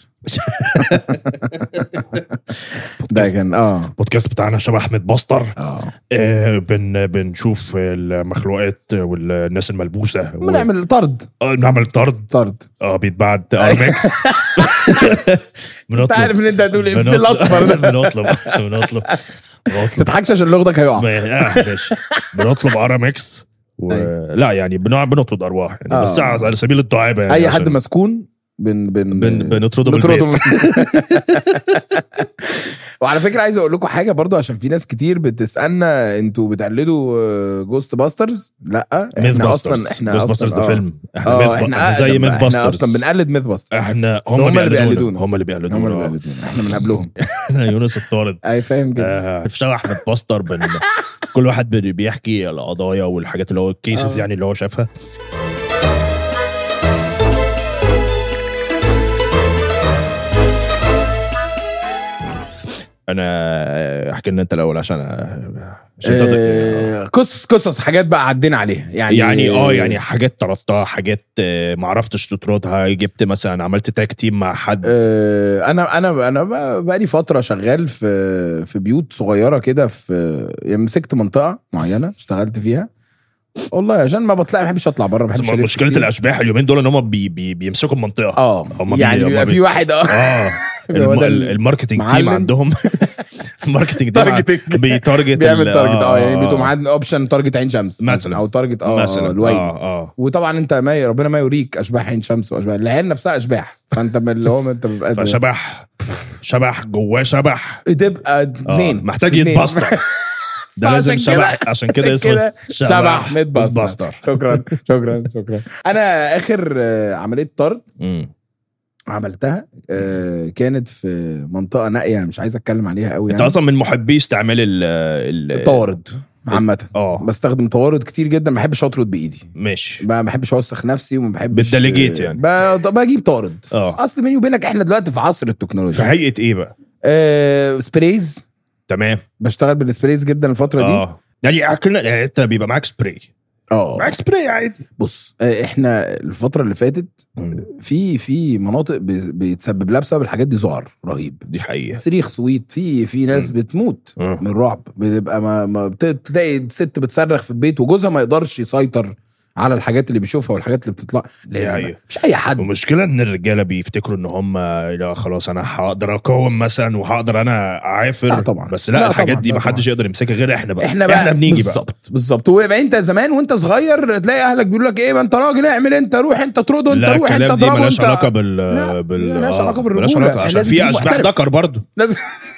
ده كان اه البودكاست بتاعنا شبه احمد بسطر اه آه، بن بنشوف المخلوقات والناس الملبوسه و- بنعمل طرد آه، بنعمل طرد طرد اه بيتبعت ارمكس انت عارف ان انت هتقول ايه في بنطلب- الاصفر ده بنطلب بنطلب ما بنطلب تضحكش عشان لغتك هيقع ما- آه، ماشي بنطلب ارمكس و... لا يعني بن- بنطرد ارواح يعني آه. بس على سبيل الدعابه يعني اي حد عشان مسكون بن بن بن- بنطرده من بنطرده البيت. وعلى فكره عايز اقول لكم حاجه برضو عشان في ناس كتير بتسالنا انتوا بتقلدوا جوست باسترز لا ميث احنا باسترز اصلا احنا ميث اصلا باسترز ده آه. فيلم احنا اه ميث احنا با- زي أقدم ميث بقى. احنا اصلا باسترز بنقلد ميث باسترز احنا بس هم هم اللي اللي بيقلدونا. بيقلدونا هم اللي هم اللي بيقلدونا بيقلدونا احنا من قبلهم احنا يونس الطارد اي فاهم جدا آه، في شبه احمد باستر بن... كل واحد بي- بيحكي القضايا والحاجات اللي هو الكيسز آه. يعني اللي هو شافها انا احكي لنا انت الاول عشان عشان انت آه، قصص قصص حاجات بقى عدينا عليها يعني يعني اه يعني حاجات طردتها حاجات آه، ما عرفتش تطردها جبت مثلا عملت تاج تيم مع حد آه، انا انا انا بقى لي فتره شغال في في بيوت صغيره كده في يعني مسكت منطقه معينه اشتغلت فيها والله عشان ما بطلع ما بحبش اطلع بره ما بس بحبش ألف مشكله كتير. الاشباح اليومين دول ان هم بي بي بيمسكوا المنطقه اه هم يعني بي- هم بيبقى بي- في واحد اه اه هو الم... ده ال- الماركتنج تيم معلم. عندهم الماركتنج تيم تارجتنج. بيتارجت بيعمل ال- تارجت اه يعني بيبقوا معاه اوبشن تارجت عين شمس مثلا. او تارجت اه مثلا مثلا الويل اه اه وطبعا انت ما ربنا ما يوريك اشباح عين شمس واشباح العيال نفسها اشباح فانت من اللي هو انت بيبقى فشبح شبح جواه شبح تبقى آه. اتنين محتاج اتنين. يتبسطر ده لازم فعشان شبح كده- عشان كده عشان اسمه كده شبح متبسطر متبسطر شكرا شكرا شكرا انا اخر آه، عمليه طرد مم. عملتها آه، كانت في منطقه نائيه مش عايز اتكلم عليها قوي انت يعني اصلا من محبي استعمال ال ال الطوارد عامه اه بستخدم طوارد كتير جدا ما بحبش اطرد بايدي ماشي ما بحبش اوسخ نفسي وما بحبش بتدلجيت يعني. ب- بجيب طارد اه اصل بيني وبينك احنا دلوقتي في عصر في التكنولوجيا هيئه ايه بقى آه سبرايز تمام بشتغل بالسبرايز جدا الفتره دي اه يعني اكلنا يعني انت بيبقى معاك سبراي اه معاك سبراي عادي بص آه، احنا الفتره اللي فاتت في في مناطق بي- بيتسبب لها بسبب الحاجات دي ذعر رهيب دي حقيقه صريخ سويت في في ناس مم. بتموت مم. من الرعب بتبقى ما, ما بت- تلاقي ست بتصرخ في البيت وجوزها ما يقدرش يسيطر على الحاجات اللي بيشوفها والحاجات اللي بتطلع دي لان حقيقة. مش اي حد المشكله ان الرجاله بيفتكروا ان هم لا خلاص انا هقدر اقاوم مثلا وهقدر انا اعافر لا طبعا. بس لا, لا الحاجات طبعا، دي لا ما حدش طبعا. يقدر يمسكها غير احنا بقى احنا بقى احنا بنيجي بقى بالظبط بالظبط ويبقى انت زمان وانت صغير تلاقي اهلك بيقولوا لك ايه ما انت راجل اعمل انت روح انت اطرده انت لا روح انت الكلام دي اضربه ملهاش انت علاقه بال لا، بال ملهاش آه، علاقة ملهاش بالرجولة. علاقه عشان لازم في تجيب اشباح محترف. ذكر برضه لازم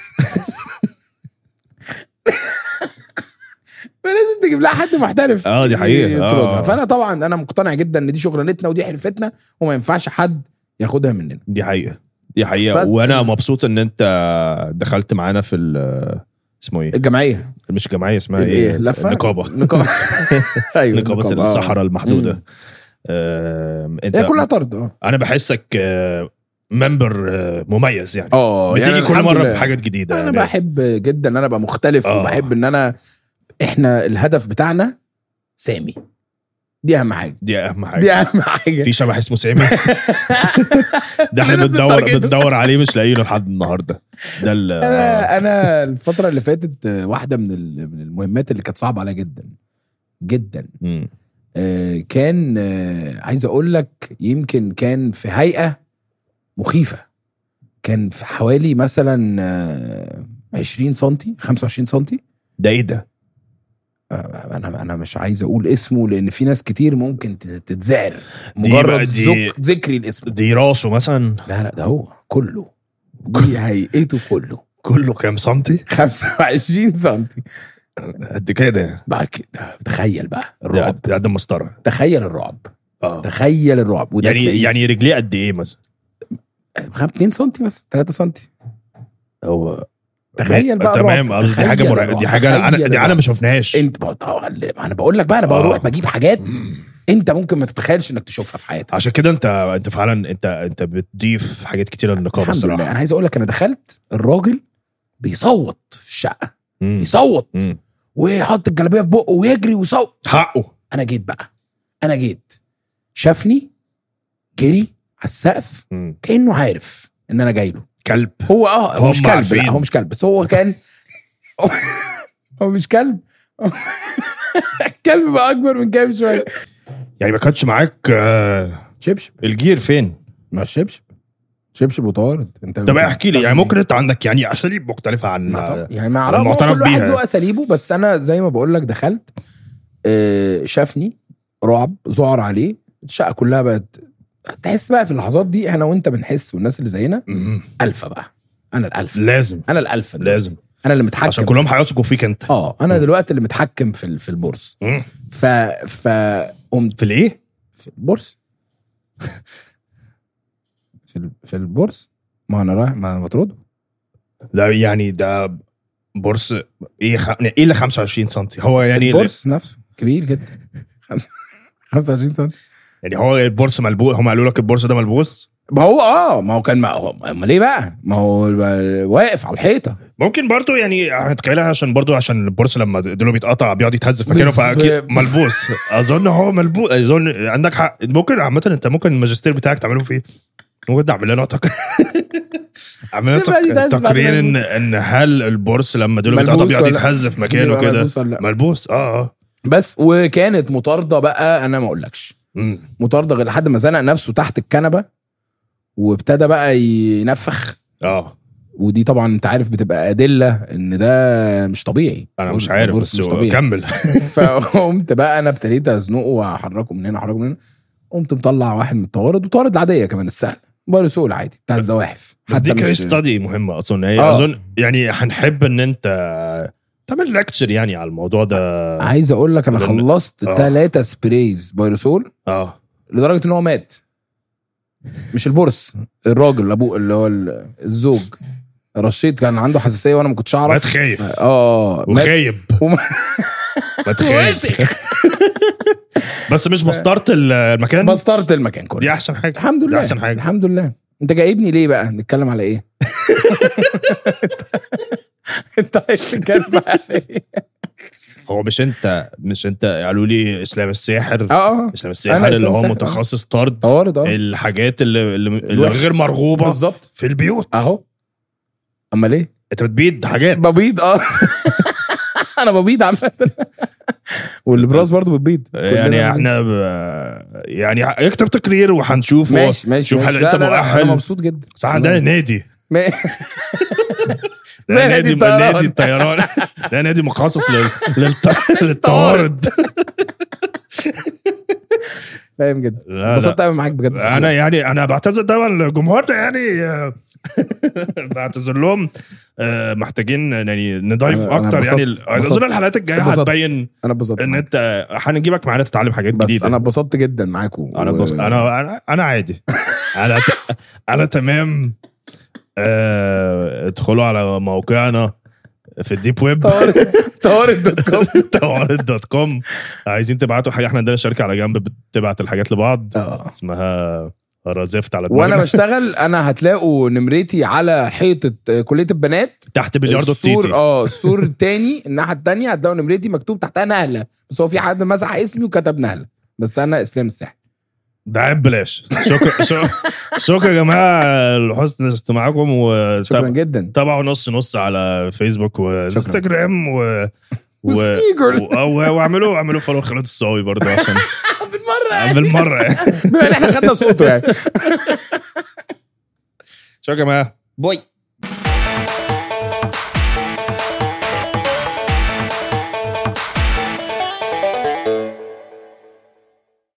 لازم تجيب لها حد محترف اه، دي حقيقة. يطردها آه. فانا طبعا انا مقتنع جدا ان دي شغلانتنا ودي حرفتنا وما ينفعش حد ياخدها مننا دي حقيقه دي حقيقه فت- وانا مبسوط ان انت دخلت معانا في ال- اسمه ايه الجمعيه مش جمعيه اسمها الايه ايه لفه نقابه نقابه ايوه نقابه النقابة، آه. الصحراء المحدوده مم. آم، انت هي كلها طرد اه انا بحسك ممبر مميز يعني اه بتيجي يعني كل الحمد مره لله. بحاجات جديده انا يعني بحب جدا ان انا ابقى مختلف آه. وبحب ان انا احنا الهدف بتاعنا سامي دي اهم حاجه دي اهم حاجه دي اهم حاجه في شبح اسمه سامي ده احنا كلنا بندور بنتارجته. بندور عليه مش لاقيينه لحد النهارده ده ال- انا انا الفتره اللي فاتت آه، واحده من ال- من المهمات اللي كانت صعبه عليا جدا جدا مم. آه، كان آه، عايز اقول لك يمكن كان في هيئه مخيفه كان في حوالي مثلا آه، 20 سم 25 سم ده ايه ده؟ انا انا مش عايز اقول اسمه لان في ناس كتير ممكن ت- تتذعر دي مجرد بقى دي- ذك- ذكري الاسم دي راسه مثلا لا لا ده هو كله دي هيئته كله كله كام سنتي 25 سم قد كده بقى كده تخيل بقى ده الرعب ده قد المسطره تخيل الرعب اه تخيل الرعب وده يعني تلاقيه يعني رجليه قد ايه مثلا؟ 2 سم بس 3 سم هو تخيل بقى تمام الرعب. قصدي دي حاجه تخيل مرعبه دي الرعب. حاجه انا تخيل دي انا الرعب. ما شفناهاش انت بقى طبعا انا بقول لك بقى انا آه. بروح بجيب حاجات مم. انت ممكن ما تتخيلش انك تشوفها في حياتك عشان كده انت انت فعلا انت انت بتضيف حاجات كتيره للنقابه الحمد لله الصراحه انا عايز اقول لك انا دخلت الراجل بيصوت في الشقه مم. بيصوت مم. ويحط الجلابيه في بقه ويجري ويصوت حقه انا جيت بقى انا جيت شافني جري على السقف مم. كانه عارف ان انا جاي له كلب هو اه هو مش هم كلب عارفين. لا هو مش كلب بس هو كان هو مش كلب الكلب بقى اكبر من كده شويه يعني ما كانش معاك آه، شبشب الجير فين ما شبشب شبشب وطارد انت طب احكي لي يعني بتستخدم ممكن انت عندك يعني اساليب مختلفه عن ما طب يعني ما اعرف المعترف كل واحد بيها. له اساليبه بس انا زي ما بقول لك دخلت آه، شافني رعب ذعر عليه الشقه كلها بقت تحس بقى في اللحظات دي احنا وانت بنحس والناس اللي زينا مم. الفا بقى انا الالفا لازم انا الالفا دلوقتي. لازم انا اللي متحكم عشان كلهم هيثقوا فيك انت اه انا دلوقتي اللي متحكم في ال- في البورس مم. ف ف قمت في الايه؟ في البورس في ال- في البورس ما انا رايح ما مطرود ده يعني ده بورس ايه خ... ايه اللي 25 سم هو يعني البورس نفسه كبير جدا خمس- 25 سم يعني هو البورس ملبوس هم قالوا لك البورس ده ملبوس ما هو اه ما هو كان ما هو امال ايه بقى؟ ما هو واقف على الحيطه ممكن برضو يعني هنتخيلها عشان برضو عشان البورس لما دلو بيتقطع بيقعد يتهز في مكانه بس- فاكيد ب- ملبوس اظن هو ملبوس اظن عندك حق ممكن عامه انت ممكن الماجستير بتاعك تعمله فيه ممكن تعمل لنا تق... اعمل لنا تبقى دي تق... تهز بعد تقرير ما ان ان هل البورس لما دلو بيتقطع ملبوس بيقعد ولا- يتهز في مكانه بيبقى كده ملبوس ولا لا؟ ملبوس اه اه بس وكانت مطارده بقى انا ما اقولكش مم. مطارده غير لحد ما زنق نفسه تحت الكنبه وابتدى بقى ينفخ اه ودي طبعا انت عارف بتبقى ادله ان ده مش طبيعي انا مش عارف البورس بس مش هو- طبيعي كمل فقمت بقى انا ابتديت ازنقه واحركه من هنا احركه من هنا قمت مطلع واحد من الطوارد وطارد العاديه كمان السهله موبايل سوق العادي بتاع الزواحف بس دي مش- كيس ستادي مهمه اظن هي آه. اظن يعني هنحب ان انت تعمل لكتشر يعني على الموضوع ده عايز اقول لك انا لأن- خلصت آه. ثلاثة سبرايز بايروسول اه لدرجه ان هو مات مش البورس الراجل ابوه اللي هو ال- الزوج رشيد كان عنده حساسيه وانا ما كنتش اعرف مات خايف. ف- اه مات وخايب وما- مات خايب وسخ بس مش مسطره المكان بسطرت المكان دي كله احسن حاجه الحمد دي لله احسن حاجه الحمد لله انت جايبني ليه بقى نتكلم على ايه انت عايز تتكلم على ايه هو مش انت مش انت قالوا لي اسلام الساحر اه اه اسلام أنا الساحر إسلام اللي هو الساحر، آه. متخصص طرد طوارد اه الحاجات اللي اللي, اللي الوحش. غير مرغوبه بالظبط في البيوت اهو امال ايه انت بتبيد حاجات ببيض اه انا ببيض عامه والبراس برضو بتبيض يعني كلنا احنا ب... يعني اكتب تقرير وهنشوف هو- ماشي ماشي شوف ماشي. هل لا، انت لا، لا، انا مؤهل مبسوط جدا صح ده نادي ما- ده زي نادي نادي الطيران. نادي الطيران ده نادي مخصص لل... للط... للطوارد فاهم جدا لا انبسطت لا قوي معاك بجد في انا يعني انا بعتذر طبعا لجمهورنا يعني آه، بعتذر لهم آه، محتاجين يعني نضيف أنا- أنا اكتر يعني اتبسطت. ال- اظن الحلقات الجايه اتبسطت. هتبين انا اتبسطت ان معاك. انت هنجيبك معانا تتعلم حاجات بس جديده انا اتبسطت جدا معاكم انا و- بص... انا انا انا عادي انا ت... انا تمام آه، ادخلوا على موقعنا في الديب ويب طوارد طوارد دوت كوم توارد دوت كوم عايزين تبعتوا حاجه احنا عندنا شركه على جنب بتبعت الحاجات لبعض اه اسمها رازفت على وانا دماغنا بشتغل انا هتلاقوا نمرتي على حيطه آه، كليه البنات تحت بلياردو السور التيتي اه السور التاني الناحيه التانيه هتلاقوا نمرتي مكتوب تحتها نهله بس هو في حد مسح اسمي وكتب نهله بس انا اسلام الساحل ده عيب بلاش شكرا شكرا- شكرا يا جماعه لحسن استماعكم شكرا جدا وتابعوا نص نص على فيسبوك وانستجرام و و وسبيكر. و- و- واعملوا اعملوا فولو خالد الصاوي برضه عشان بالمره يعني بالمره يعني. بما ان احنا خدنا صوته يعني شكرا يا جماعه باي